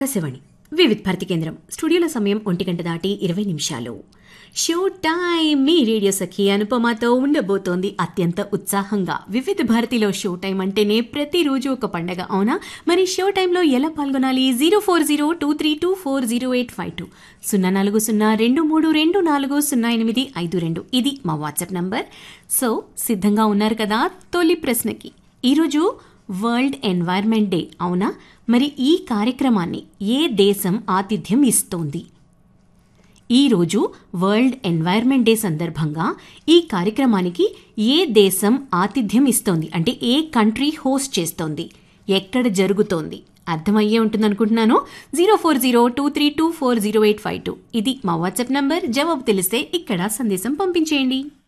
ఆకాశవాణి వివిధ్ భారతి కేంద్రం స్టూడియోల సమయం ఒంటి గంట దాటి ఇరవై నిమిషాలు షో టైం మీ రేడియో సఖి అనుపమతో ఉండబోతోంది అత్యంత ఉత్సాహంగా వివిధ భారతిలో షో టైం అంటేనే ప్రతిరోజు ఒక పండగ అవునా మరి షో టైంలో ఎలా పాల్గొనాలి zero four zero two three two four zero eight five two సున్నా నాలుగు సున్నా రెండు మూడు రెండు నాలుగు సున్నా ఎనిమిది ఐదు రెండు ఇది మా వాట్సాప్ నంబర్ సో సిద్ధంగా ఉన్నారు కదా తొలి ప్రశ్నకి ఈరోజు వరల్డ్ ఎన్వైర్న్మెంట్ డే అవునా మరి ఈ కార్యక్రమాన్ని ఏ దేశం ఆతిథ్యం ఇస్తోంది ఈరోజు వరల్డ్ ఎన్వైర్న్మెంట్ డే సందర్భంగా ఈ కార్యక్రమానికి ఏ దేశం ఆతిథ్యం ఇస్తోంది అంటే ఏ కంట్రీ హోస్ట్ చేస్తోంది ఎక్కడ జరుగుతోంది అర్థమయ్యే ఉంటుందనుకుంటున్నాను zero four zero two three two four zero eight five two ఇది మా వాట్సాప్ నంబర్ జవాబు తెలిస్తే ఇక్కడ సందేశం పంపించేయండి